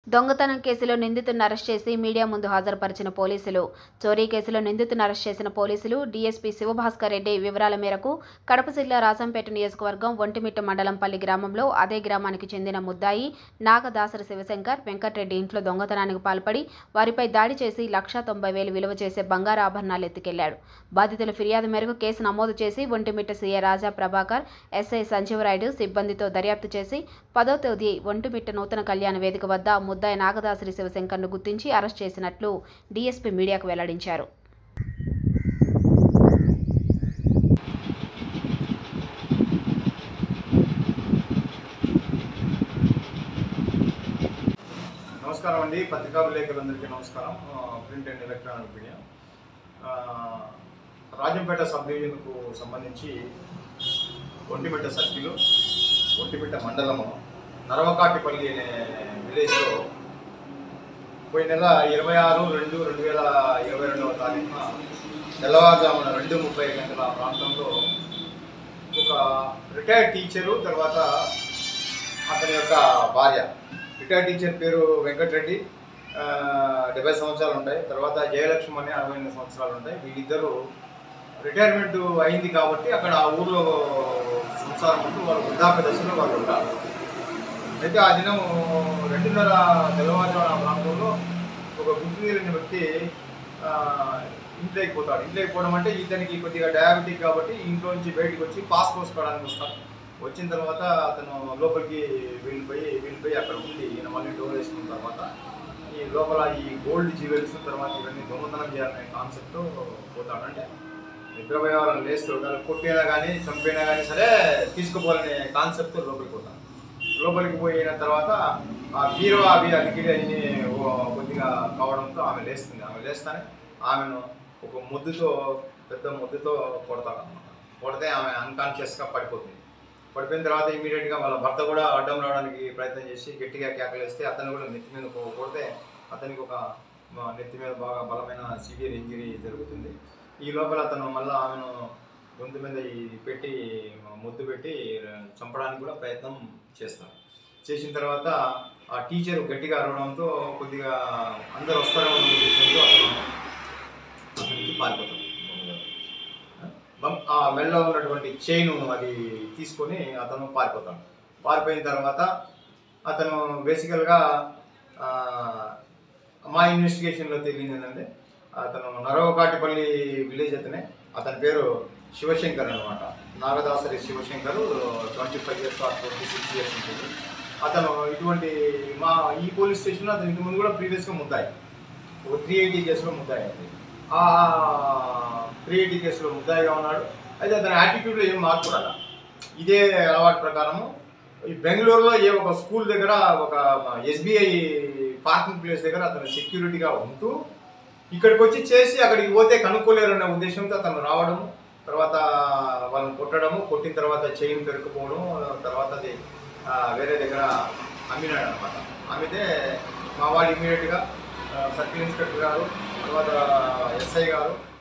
దొంగతనం కేసులో నిందితుడిని అరెస్ట్ చేసి మీడియా ముందు హాజరుపరిచిన పోలీసులు చోరీ కేసులో నిందితుడిని అరెస్ట్ చేసిన పోలీసులు డీఎస్పీ శివభాస్కర్ రెడ్డి వివరాల మేరకు కడప జిల్లా రాజంపేట నియోజకవర్గం ఒంటిమిట్ట మండలంపల్లి గ్రామంలో అదే గ్రామానికి చెందిన ముద్దాయి నాగదాసరి శివశంకర్ వెంకట్రెడ్డి ఇంట్లో దొంగతనానికి పాల్పడి వారిపై దాడి చేసి లక్షా తొంభై వేలు విలువ చేసే బంగారు ఆభరణాలు ఎత్తుకెళ్లాడు బాధితుల ఫిర్యాదు మేరకు కేసు నమోదు చేసి ఒంటిమిట్ట సీఏ రాజా ప్రభాకర్ ఎస్ఐ సంజీవరాయుడు సిబ్బందితో దర్యాప్తు చేసి పదో తేదీ ఒంటిమిట్ట నూతన కళ్యాణ వేదిక వద్ద ముద్దాయి నాగదాసరి శివశంకర్ను గుర్తించి అరెస్ట్ చేసినట్లు డీఎస్పీ మీడియాకు వెల్లడించారు నమస్కారం అండి పత్రికా విలేకరులందరికీ నమస్కారం ఆ, ప్రింట్ అండ్ ఎలక్ట్రానిక్ మీడియా ఆ, రాజంపేట సబ్ డివిజన్కు సంబంధించి ఒంటిమిట్ట సర్కిల్ ఒంటిమిట్ట మండలము నరవకాటిపల్లి అనే విలేజ్లో పోయిన నెల ఇరవై ఆరు రెండు రెండు వేల ఇరవై రెండవ తారీఖున తెల్లవారుజామున రెండు ముప్పై గంటల ప్రాంతంలో ఒక రిటైర్డ్ టీచరు తర్వాత అతని యొక్క భార్య రిటైర్డ్ టీచర్ పేరు వెంకటరెడ్డి ఆ, డెబ్బై సంవత్సరాలు ఉంటాయి తర్వాత జయలక్ష్మి అని అరవై ఎనిమిది సంవత్సరాలు ఉంటాయి వీళ్ళిద్దరూ రిటైర్మెంట్ అయింది కాబట్టి అక్కడ ఆ ఊర్లో సంసారం ఉంటూ వాళ్ళు వృద్ధాప్య దశలో వాళ్ళు ఉంటారు అయితే ఆ దినం రెండున్నర తెల్లవారుజామున ఆ ప్రాంతంలో ఒక గుర్తు తెలియని వ్యక్తి ఆ, ఇంట్లోకి పోతాడు ఇంట్లోకి పోవడం అంటే ఇతనికి కొద్దిగా డయాబెటిక్ కాబట్టి ఇంట్లో నుంచి బయటికి వచ్చి పాస్ పోసుకోవడానికి వస్తాడు వచ్చిన తర్వాత అతను లోపలికి వెళ్ళిపోయి వెళ్ళిపోయి అక్కడ ఉండి ఈయన మళ్ళీ డోర్ వేసుకున్న తర్వాత ఈ లోపల ఈ గోల్డ్ జ్యువెల్స్ తర్వాత ఇవన్నీ దొంగతనం చేయాలనే కాన్సెప్ట్తో పోతాడు అంటే నిద్రపోయే వాళ్ళని లేస్తూ ఒకవేళ కొట్టినా కానీ చంపినా కానీ సరే తీసుకుపోవాలనే కాన్సెప్ట్తో లోపలికి పోతాడు లోపలికి పోయిన తర్వాత ఆ బీరువా అవి అలికిడి అన్ని ఓ- కొద్దిగా కావడంతో ఆమె లేస్తుంది ఆమె లేస్తానే ఆమెను ఒక ముద్దుతో పెద్ద ముద్దుతో కొడతాడు అనమాట కొడితే ఆమె అన్కాన్షియస్గా పడిపోతుంది పడిపోయిన తర్వాత ఇమీడియట్గా వాళ్ళ భర్త కూడా అడ్డం రావడానికి ప్రయత్నం చేసి గట్టిగా కేకలేస్తే అతను కూడా నెత్తి మీద కొ- కొడితే అతనికి ఒక మ, నెత్తి మీద బాగా బలమైన సివియర్ ఇంజరీ జరుగుతుంది ఈ లోపల అతను మళ్ళీ ఆమెను గొంతు మీద ఈ పెట్టి ముద్దు పెట్టి చంపడానికి కూడా ప్రయత్నం చేస్తాడు చేసిన తర్వాత ఆ టీచర్ గట్టిగా అరవడంతో కొద్దిగా అందరు వస్తారన్న ఉద్దేశంతో అతను అక్కడి నుంచి పారిపోతాడు బం- ఆ మెడలో ఉన్నటువంటి చైన్ అది తీసుకొని అతను పారిపోతాడు పారిపోయిన తర్వాత అతను బేసికల్గా ఆ, మా ఇన్వెస్టిగేషన్లో తెలియదు ఏంటంటే అతను నరవకాటిపల్లి విలేజ్ అతనే అతని పేరు శివశంకర్ అనమాట Nagadasari Shivashankar twenty five years or twenty six years ఉంటుంది అతను ఇటువంటి మా ఈ పోలీస్ స్టేషన్లో అతను ఇంతకు ముందు కూడా ప్రీవియస్గా ముద్దాయి ఒక త్రీ ఎయిటీ కేసులో ముద్దాయి అది ఆ త్రీ ఎయిటీ కేసులో ముద్దాయిగా ఉన్నాడు అయితే అతని యాటిట్యూడ్లో ఏం మార్పు రాల ఇదే అలవాటు ప్రకారము ఈ బెంగళూరులో ఏ ఒక స్కూల్ దగ్గర ఒక ఎస్బీఐ పార్కింగ్ ప్లేస్ దగ్గర అతను సెక్యూరిటీగా ఉంటూ ఇక్కడికి వచ్చి చేసి అక్కడికి పోతే కనుక్కోలేరు అనే ఉద్దేశంతో అతను రావడము తర్వాత వాళ్ళని కొట్టడము కొట్టిన తర్వాత చైన్ పెరుకుపోవడం తర్వాత అది ఆ, వేరే దగ్గర అమ్మినాడు అనమాట అమ్మితే మా వాడు ఇమీడియట్గా సర్కిల్ ఇన్స్పెక్టర్ గారు తర్వాత ఎస్ఐ గారు